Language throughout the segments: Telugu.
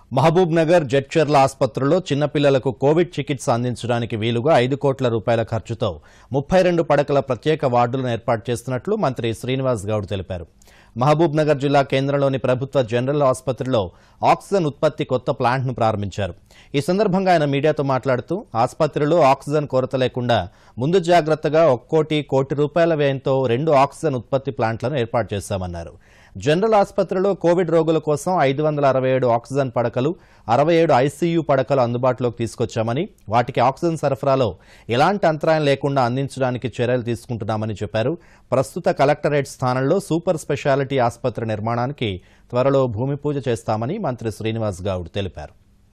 మహబూబ్ నగర్ జడ్చర్ల ఆసుపత్రిలో చిన్నపిల్లలకు కోవిడ్ చికిత్స అందించడానికి వీలుగా ఐదు కోట్ల రూపాయల ఖర్చుతో ముప్పై రెండు పడకల ప్రత్యేక వార్డులను ఏర్పాటు చేస్తున్నట్లు మంత్రి శ్రీనివాస్ గౌడ్ తెలిపారు మహబూబ్ నగర్ జిల్లా కేంద్రంలోని ప్రభుత్వ జనరల్ ఆసుపత్రిలో ఆక్సిజన్ ఉత్పత్తి కొత్త ప్లాంట్ను ప్రారంభించారు ఈ సందర్భంగా ఆయన మీడియాతో మాట్లాడుతూ ఆసుపత్రిలో ఆక్సిజన్ కొరత లేకుండా ముందు జాగ్రత్తగా ఒక్కోటి కోటి రూపాయల వ్యయంతో రెండు ఆక్సిజన్ ఉత్పత్తి ప్లాంట్లను ఏర్పాటు చేశామన్నారు జనరల్ ఆసుపత్రిలో కోవిడ్ రోగుల కోసం ఐదు వందల అరవై ఏడు ఆక్సిజన్ పడకలు అరవై ఏడు ఐసీయూ పడకలు అందుబాటులోకి తీసుకొచ్చామని వాటికి ఆక్సిజన్ సరఫరాలో ఎలాంటి అంతరాయం లేకుండా అందించడానికి చర్యలు తీసుకుంటున్నామని చెప్పారు ప్రస్తుత కలెక్టరేట్ స్థానంలో సూపర్ స్పెషాలిటీ ఆసుపత్రి నిర్మాణానికి త్వరలో భూమి పూజ చేస్తామని మంత్రి శ్రీనివాస్ గౌడ్ తెలిపారు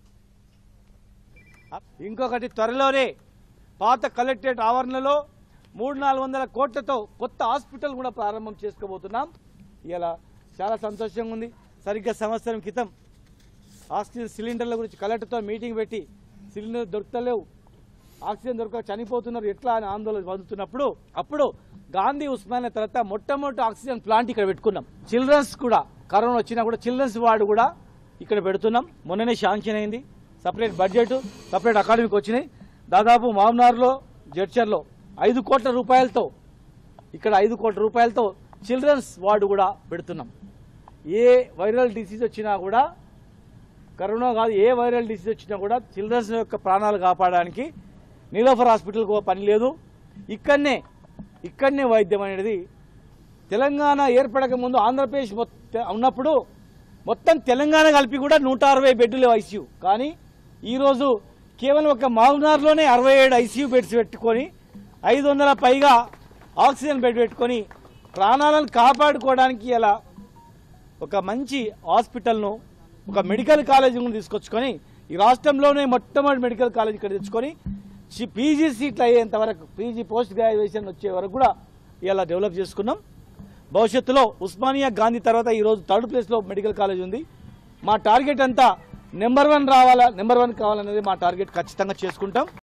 ఇంకొకటి త్వరలోనే పాత కలెక్టరేట్ ఆవరణలో మూడు నాలుగు వందల కోట్లతో కొత్త హాస్పిటల్ కూడా ప్రారంభం చేసుకోబోతున్నాం ఇలా చాలా సంతోషంగా ఉంది సరిగ్గా సంవత్సరం క్రితం ఆక్సిజన్ సిలిండర్ల గురించి కలెక్టర్తో మీటింగ్ పెట్టి సిలిండర్ దొరకలేవు ఆక్సిజన్ దొరక చనిపోతున్నారు ఎట్లా అని ఆందోళన పొందుతున్నప్పుడు అప్పుడు గాంధీ ఉస్మానియా తర్వాత మొట్టమొదటి ఆక్సిజన్ ప్లాంట్ ఇక్కడ పెట్టుకున్నాం చిల్డ్రన్స్ కూడా కరోనా వచ్చినా కూడా చిల్డ్రన్స్ వార్డు కూడా ఇక్కడ పెడుతున్నాం మొన్ననే శాంక్షన్ అయింది సపరేట్ బడ్జెట్ సపరేట్ అకాడమీకి వచ్చినాయి దాదాపు మామ్నార్లో జడ్చర్లో ఐదు కోట్ల రూపాయలతో ఇక్కడ ఐదు కోట్ల రూపాయలతో చిల్డ్రన్స్ వార్డు కూడా పెడుతున్నాం ఏ వైరల్ డిసీజ్ వచ్చినా కూడా కరోనా కాదు ఏ వైరల్ డిసీజ్ వచ్చినా కూడా చిల్డ్రన్స్ యొక్క ప్రాణాలు కాపాడడానికి నీలోఫర్ హాస్పిటల్కి పని లేదు ఇక్కడనే ఇక్కడనే వైద్యం అనేది తెలంగాణ ఏర్పడక ముందు ఆంధ్రప్రదేశ్ మొత్తం ఉన్నప్పుడు మొత్తం తెలంగాణ కలిపి కూడా నూట అరవై బెడ్లు ఐసీయూ కానీ ఈరోజు కేవలం ఒక మాగునార్లోనే అరవై ఏడు ఐసీయూ బెడ్స్ పెట్టుకొని ఐదు వందల పైగా ఆక్సిజన్ బెడ్ పెట్టుకొని ప్రాణాలను కాపాడుకోవడానికి ఇలా ఒక మంచి హాస్పిటల్ను ఒక మెడికల్ కాలేజ్ కూడా తీసుకొచ్చుకొని ఈ రాష్ట్రంలోనే మొట్టమొదటి మెడికల్ కాలేజ్ ఇక్కడ తెచ్చుకొని చి- పీజీ సీట్లు అయ్యేంత వరకు పీజీ పోస్ట్ గ్రాడ్యుయేషన్ వచ్చే వరకు కూడా ఇలా డెవలప్ చేసుకున్నాం భవిష్యత్తులో ఉస్మానియా గాంధీ తర్వాత ఈరోజు థర్డ్ ప్లేస్లో మెడికల్ కాలేజ్ ఉంది మా టార్గెట్ అంతా నెంబర్ వన్ రావాలా నెంబర్ వన్ కావాలనేది మా టార్గెట్ ఖచ్చితంగా చేసుకుంటాం